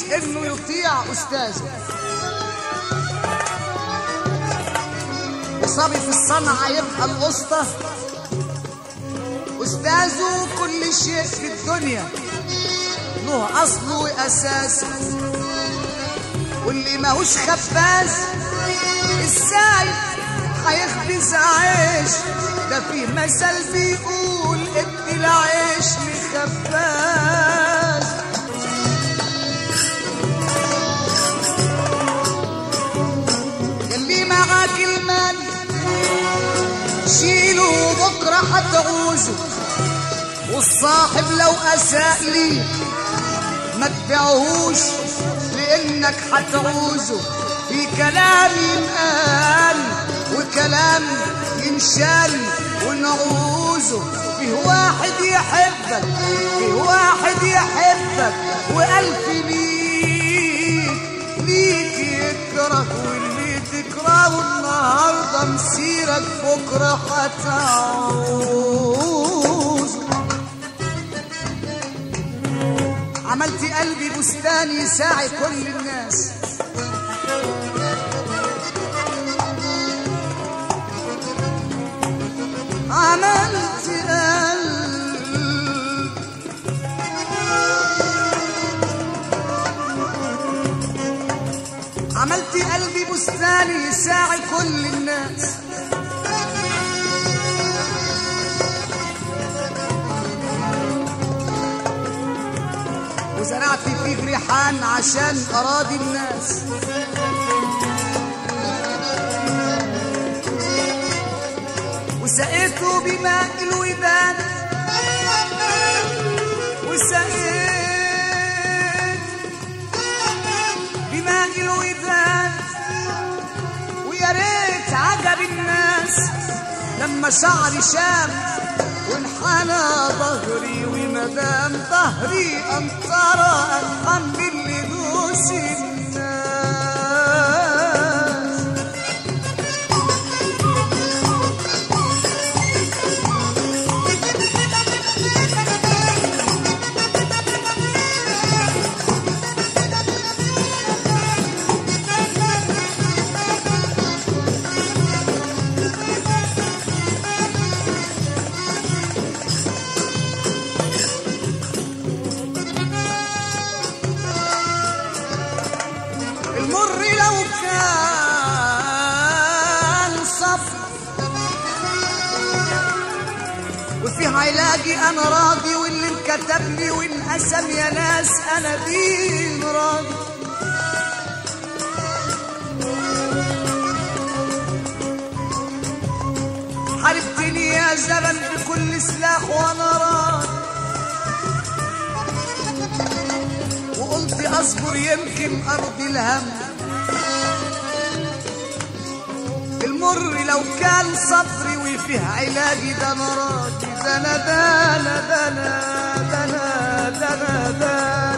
انه يطيع استاذه وصبي في الصنعة يبقى القسطة استاذه كل شيء في الدنيا له اصله واساسه واللي ماهوش خباز ازاي هيخبز عيش ده في مثل بيقول ادي العيش لخباز اللي معاك المال شيله بكره هتعوزه والصاحب لو اساء ليك ما تبيعهوش لانك هتعوزه في كلام ينقال وكلام ينشال ونعوزه فيه واحد يحبك فيه واحد يحبك والف ليك ليك يكره واللي تكرهه النهارده مسيرك بكره هتعوزه عملت قلبي بستان يساعي كل الناس عملت قلب عملت قلبي بستان يساعي كل الناس وزرعت فيه ريحان عشان أراضي الناس وسقيته بماء الودان وسقيت بماء الودان ويا ريت عجب الناس لما شعري شام وانحنى ظهري ومدام ظهري أنطرى أرحم باللي دوس الناس المر لو كان صفر وفي علاجي انا راضي واللي انكتب لي وانقسم يا ناس انا بيه راضي حاربتني يا زمن بكل سلاح وانا راضي وقلت اصبر يمكن ارضي الهم المر لو كان صبري وفيه علاجي ده انا راضي ده انا ده انا ده انا ده انا ده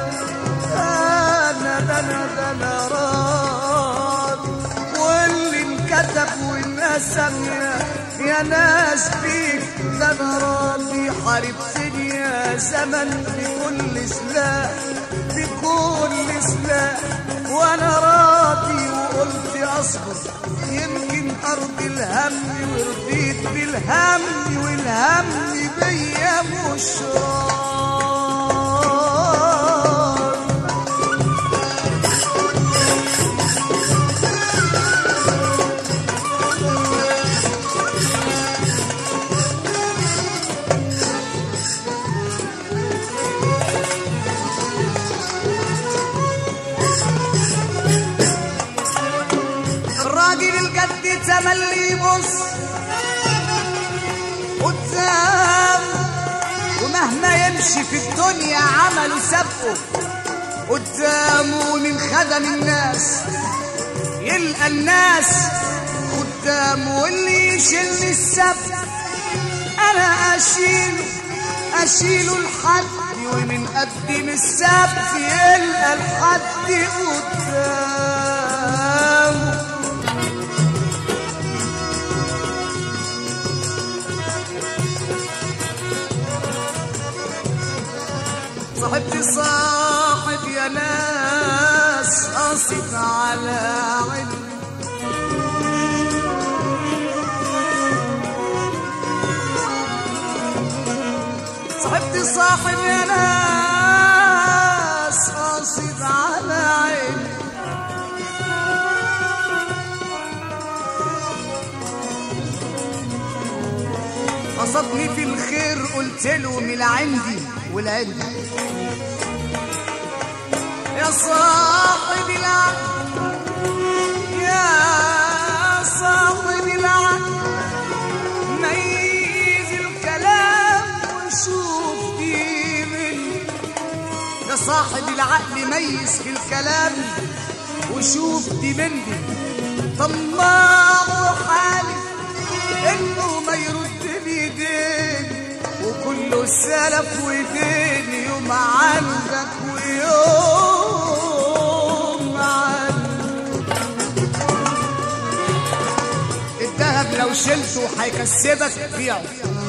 انا ده انا ده انا ده انا راضي واللي انكتب وانقسم يا يا ناس بيك ده انا راضي حاربتني يا زمن بكل سلاح بكل سلاح وانا راضي وقلت اصبر يمكن ارضي الهم ورضيت بالهم والهم بيا مش راضي الراجل الجد تملي يبص قدام ومهما يمشي في الدنيا عمله سبقه قدامه من خدم الناس يلقى الناس قدامه واللي يشيل السبق انا اشيله اشيله لحد ومن قدم السبت يلقى الحد قدامه صاحبتي صاحب يا ناس صاحب يا ناس قاصد على عيني قصدني في الخير قلت له من عندي والعندي يا صاحب العقل يا صاحب العقل ميز الكلام وشوف دي مني يا صاحب العقل ميز في الكلام وشوف دي مني طماع وحالف انه ما يرد بيدين وكله سلف ودين يوم عندك ويوم عندك الذهب لو شلته هيكسبك بيعه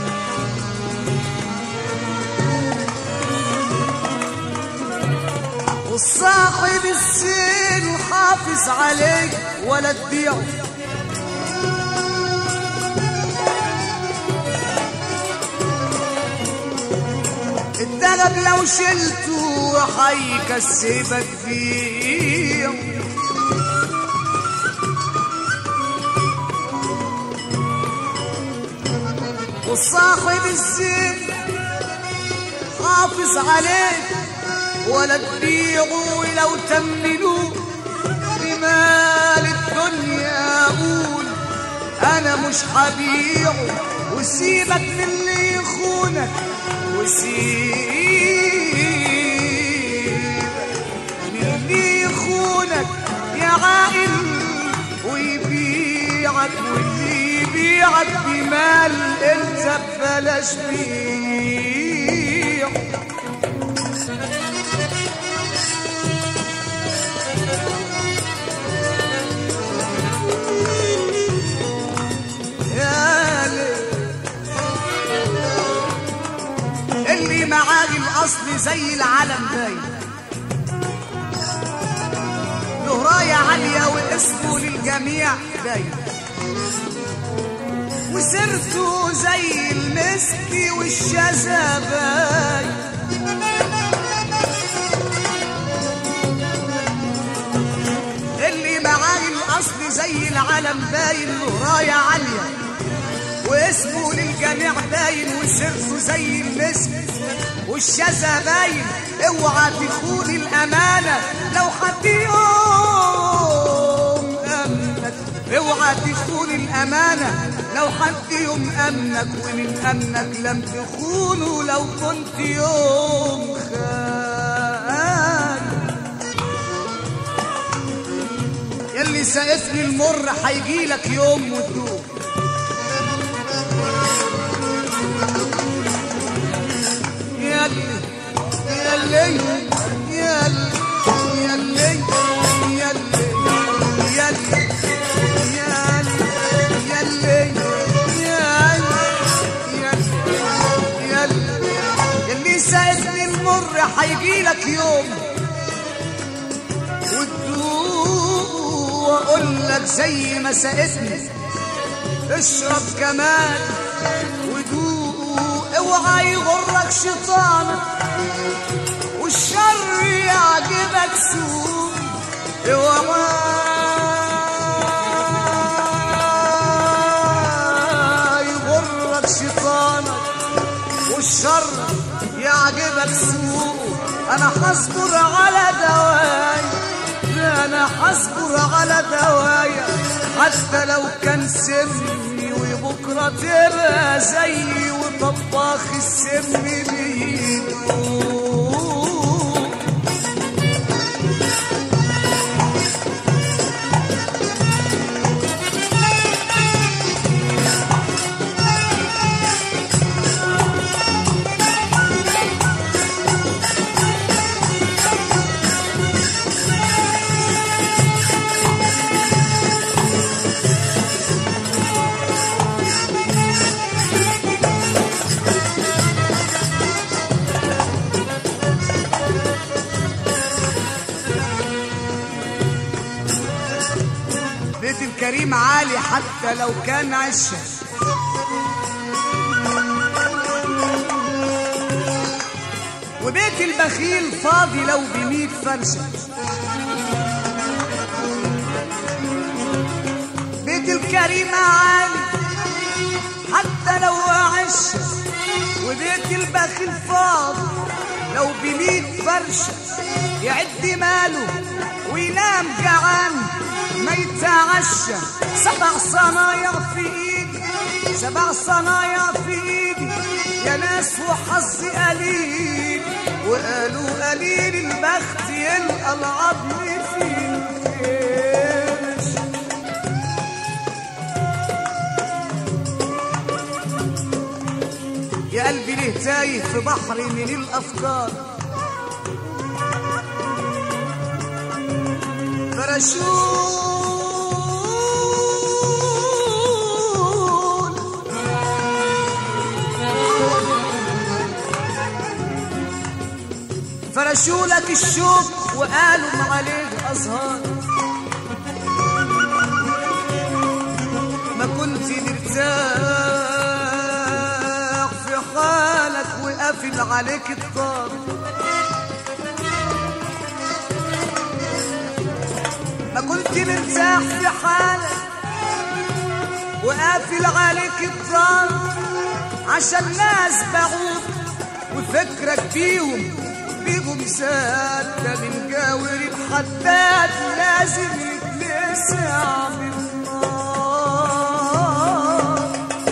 والصاحب السين وحافظ عليك ولا تبيعه الذهب لو شلته هيكسبك فيه والصاحب الزين حافظ عليك ولا تبيعه ولو تمنوه بمال الدنيا قول انا مش هبيعه وسيبك من اللي يخونك وسيبك من اللي يخونك يا عائل ويبيعك واللي يبيعك بمال انت ببلاش بيع يا ليل اللي معاه الاصل زي العلم باين له رايه عاليه واسمه للجميع باين وسيرته زي المسك والشذا باين اللي معاه الاصل زي العلم باين له رايه عاليه واسمه للجميع باين وسيرته زي المسك والشذا باين اوعى تخون الامانه لو حد يوم امنك اوعى تخون الامانه لو حد يوم امنك ومن امنك لم تخونه لو كنت يوم خان يلي سقفني المر هيجيلك يوم وتدوب يلي يلي يلي يلي يلي يلي يلي يلي يلي ساعدني المر هيجيلك يوم وتدوق واقول لك زي ما سقتني اشرب كمان ودوق اوعى يغرك شيطانك والشر يعجبك سوء اوعى يغرك شيطانك والشر يعجبك سوء انا هصبر على دواي انا هصبر على دوايا حتى لو كان سمي وبكره تبقى زيي وطباخ السم بيدوق بيت الكريم عالي حتى لو كان عشه وبيت البخيل فاضي لو بميت فرشة بيت الكريم عالي حتى لو عش وبيت البخيل فاضي لو بميت فرشة يعد ماله وينام جعان ما يتعشى سبع صنايع في ايدي سبع صنايع في ايدي يا ناس وحظي قليل وقالوا قليل البخت يلقى العظم في الكرش يا قلبي ليه تايه في بحر من الافكار فرشول فرشوا لك الشوق وقالوا ما عليه أزهار ما كنت مرتاح في حالك وقافل عليك الدار ما كنت مرتاح في حالك وقافل عليك الدار عشان ناس باعوك وفكرك بيهم بيهم ساد ده من جاور الحداد لازم يتلسع بالنار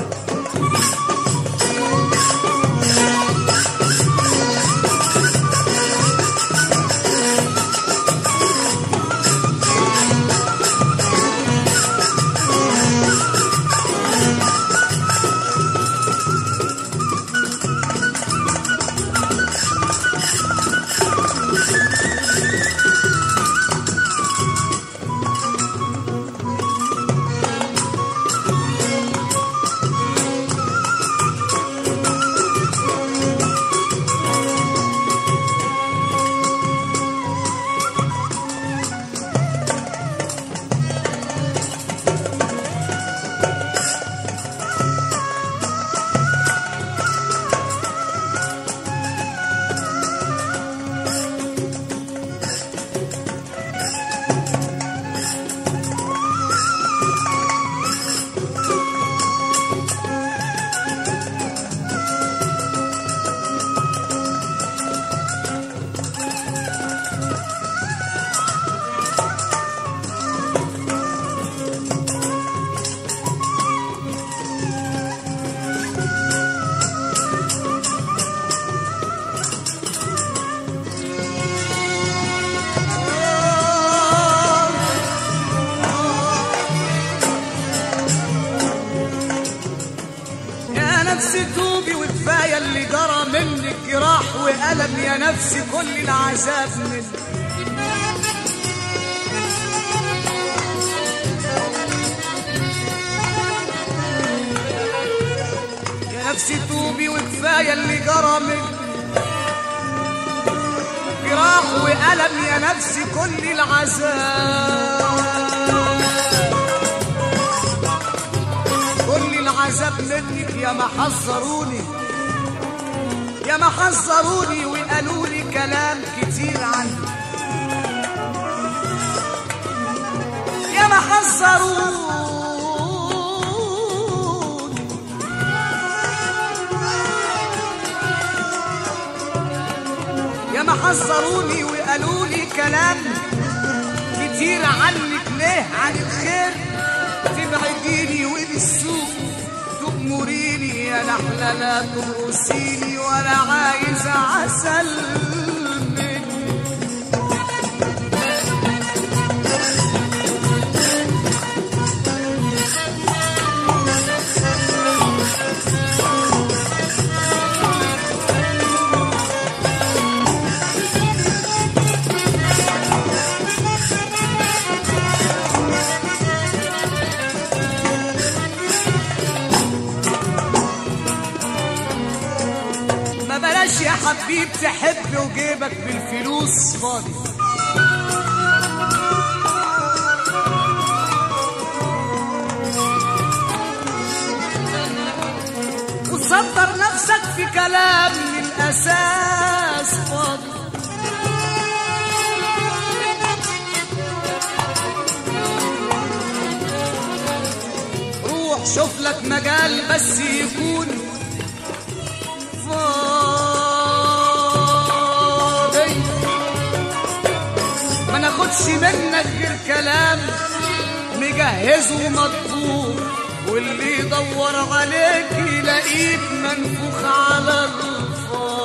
يا نفسي توبي وكفايه اللي جرى منك جراح وألم يا نفسي كل العذاب منك يا نفسي توبي وكفايه اللي جرى منك جراح وألم يا نفسي كل العذاب كل العذاب منك يا ما حذروني يا ما حذروني وقالوا لي كلام كتير عنك يا ما حذروني يا ما حذروني وقالوا لي كلام كتير عنك ليه عن الخير تبعديني وبالسوق تأمريني يا نحلة لا ترقصيني ولا عايزة عسل منك ما بلاش يا حبيب تحب وجيبك بالفلوس فاضي وتصدر نفسك في كلام من الأساس نفس فاضي روح شوف لك مجال بس يكون فاضي ما ناخدش منك غير كلام مجهز ومطبوع واللي يدور عليك يلاقيك منفوخ على الفاضي